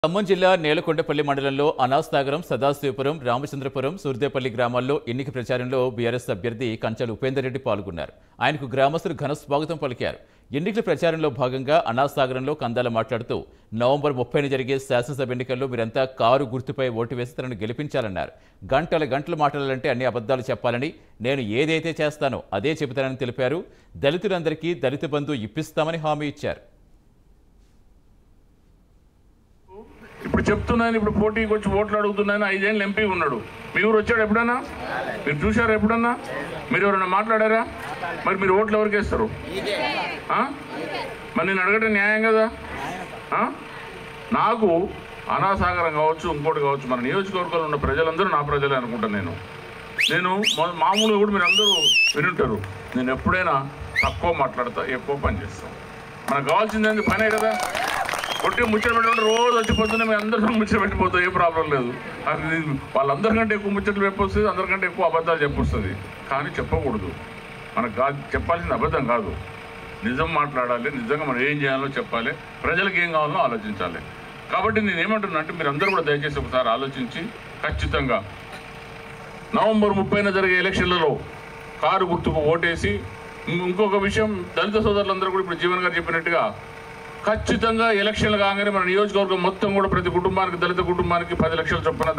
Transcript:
ఖమ్మం జిల్లా నేలకొండపల్లి మండలంలో అనాస్నగరం సదాశివపురం రామచంద్రపురం సూర్దేపల్లి గ్రామాల్లో ఎన్నిక ప్రచారంలో బీఆర్ఎస్ అభ్యర్థి కంచల ఉపేందర్ రెడ్డి పాల్గొన్నారు ఆయనకు గ్రామస్తులు ఘన స్వాగతం పలికారు ఎన్నికల ప్రచారంలో భాగంగా అనాసాగరంలో కందాల మాట్లాడుతూ నవంబర్ ముప్పైన జరిగే శాసనసభ ఎన్నికల్లో మీరంతా కారు గుర్తుపై ఓటు వేసి తనను గెలిపించాలన్నారు గంటల గంటలు మాట్లాడాలంటే అన్ని అబద్ధాలు చెప్పాలని నేను ఏదైతే చేస్తానో అదే చెబుతానని తెలిపారు దళితులందరికీ దళిత బంధు ఇప్పిస్తామని హామీ ఇచ్చారు ఇప్పుడు చెప్తున్నాను ఇప్పుడు పోటీకి వచ్చి ఓట్లు అడుగుతున్నాను ఐదేళ్ళు ఎంపీ ఉన్నాడు మీ ఊరు వచ్చాడు ఎప్పుడన్నా మీరు చూశారా ఎప్పుడన్నా మీరు ఎవరైనా మాట్లాడారా మరి మీరు ఓట్లు ఎవరికి వేస్తారు ఆ? మరి నేను అడగడం న్యాయం కదా ఆ? నాకు అనాసాగరం కావచ్చు ఇంకోటి కావచ్చు మన నియోజకవర్గంలో ఉన్న ప్రజలందరూ నా ప్రజలే అనుకుంటాను నేను నేను మొ- మామూలుగా కూడా మీరు అందరూ వినుంటారు నేను ఎప్పుడైనా తక్కువ మాట్లాడతా ఎక్కువ పని చేస్తాను మనకు కావాల్సింది ఏంటి పనే కదా కొట్టి ముచ్చట పెట్టుకుంటే రోజు వచ్చి పొద్దున్న మేము అందరితో ముచ్చట పెట్టిపోతాం ఏ ప్రాబ్లం లేదు అది వాళ్ళందరికంటే ఎక్కువ ముచ్చట్లు చెప్పొస్తుంది అందరికంటే ఎక్కువ అబద్ధాలు చెప్పొస్తుంది కానీ చెప్పకూడదు మనకు కాదు చెప్పాల్సింది అబద్ధం కాదు నిజం మాట్లాడాలి నిజంగా మనం ఏం చేయాలో చెప్పాలి ప్రజలకు ఏం కావాలో ఆలోచించాలి కాబట్టి నేను ఏమంటున్నా అంటే మీరు అందరూ కూడా దయచేసి ఒకసారి ఆలోచించి ఖచ్చితంగా నవంబర్ ముప్పైన జరిగే ఎలక్షన్లలో కారు గుర్తుకు ఓటేసి ఇం- ఇంకొక విషయం దళిత సోదరులందరూ కూడా ఇప్పుడు జీవన్ గారు చెప్పినట్టుగా ఖచ్చితంగా ఎలక్షన్లు కాగానే మన నియోజకవర్గం మొత్తం కూడా ప్రతి కుటుంబానికి దళిత కుటుంబానికి పది లక్షల చొప్పున